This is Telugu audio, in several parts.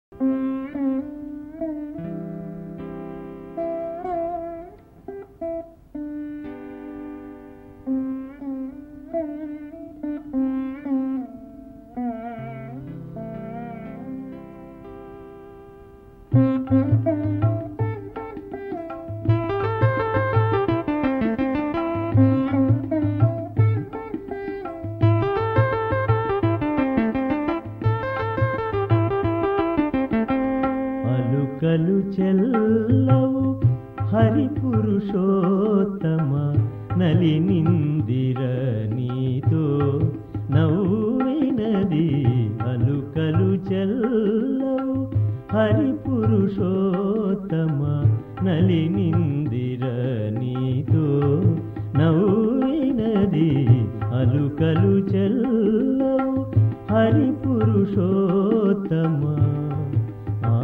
అలుకలు చెల్లవు హరి పురుషోత్తమ నలినిందిర నీతో నవ్వినది అలుకలు చెల్లవు హరి పురుషోత్తమ నలినిందిర నీతో నవ్వినది అలుకలు చెల్లవు హరి పురుషోత్తమ ఆ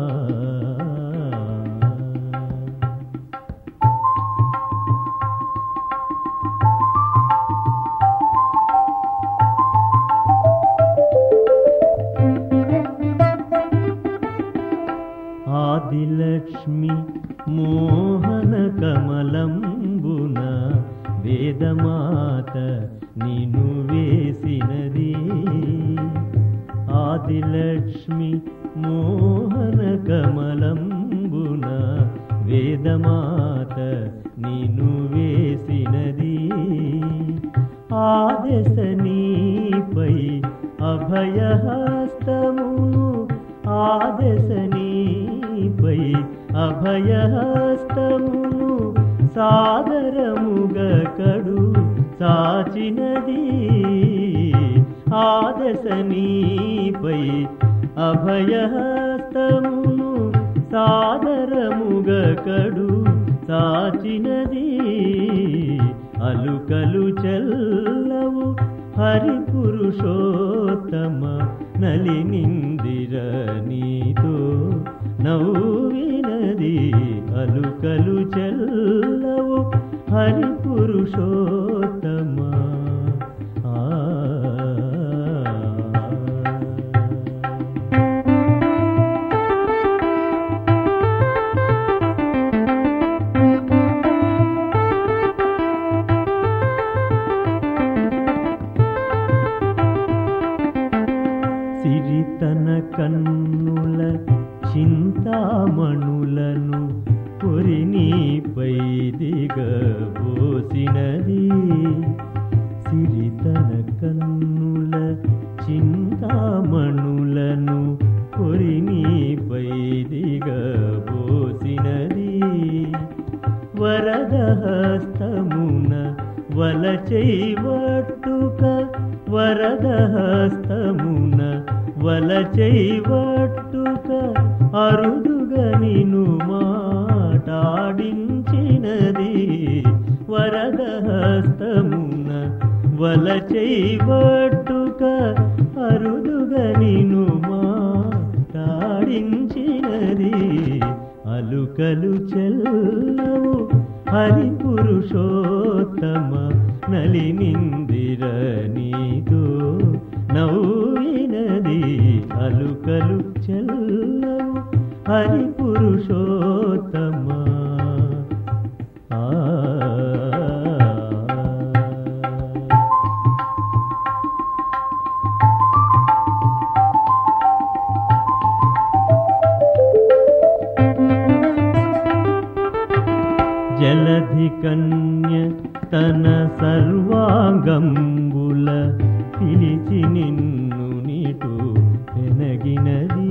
ఆదిలక్ష్మి మోహన కమలంబున వేదమాత నిను వేసినది ఆదిలక్ష్మి మోహన కమలంబున వేదమాత నిను వేసినది ఆదశ నీపై అభయహస్తమును ఆదశ నీపై అభయహస్తమును సాదరముగ కడు చాచినది ఆదశ నీపై అభయహస్తమును సాదరముగ కడు చాచినది అలుకలు చల్లవు హరి పురుషోత్తమ నలినిందిర నీతో నవ్వినది అలుకలు చల్లవు హరి పురుషోత్తమ ఆ సిరితన కన్నుల చింతామణులను కొరినీపై దిగబోసినది సిరితన కన్నుల చింతామణులను కొరినీపై దిగబోసినది వరదహస్తమున వలచైవట్టుక వరదహస్తమున వలచైవట్టుక అరుదుగా నిను మాటాడించినది వరదహస్తమున వలచైవట్టుక అరుదుగా నిను మాటాడించినది అలుకలు చెల్లవు హరి పురుషోత్తమ నలినిందిర నీతో నవ్వినది అలుకలు చెల్లవు హరి పురుషోత్తమ ఆ జలధి కన్య తన సర్వాంగంబుల పిలిచి నిన్ను నీటు పెనగినది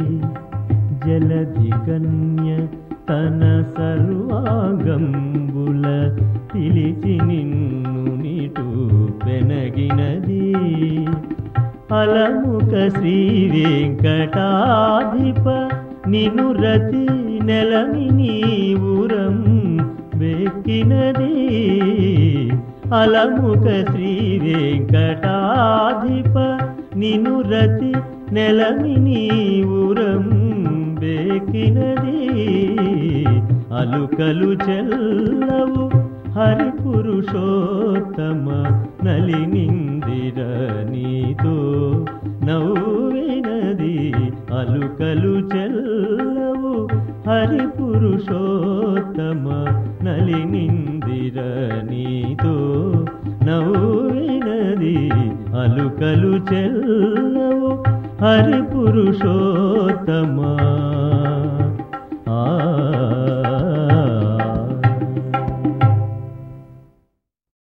జలధి కన్య తన సర్వాంగంబుల పిలిచి నిన్ను నీటు పెనగినది అలముక శ్రీ వెంకటాధిప నిను రతి నెలమి నీవురం వెక్కినది అలముక శ్రీ వెంకటాధిప నిను రతి నెలమి నీవురం బేకినది అలుకలు చెల్లవు హరి పురుషోత్తమ నలినిందిర నీతో నవ్వినది అలుకలు చెల్లవు హరి పురుషోత్తమ నలినిందిర నీతో నవ్వినది అలుకలు చెల్లవు హరి పురుషోత్తమా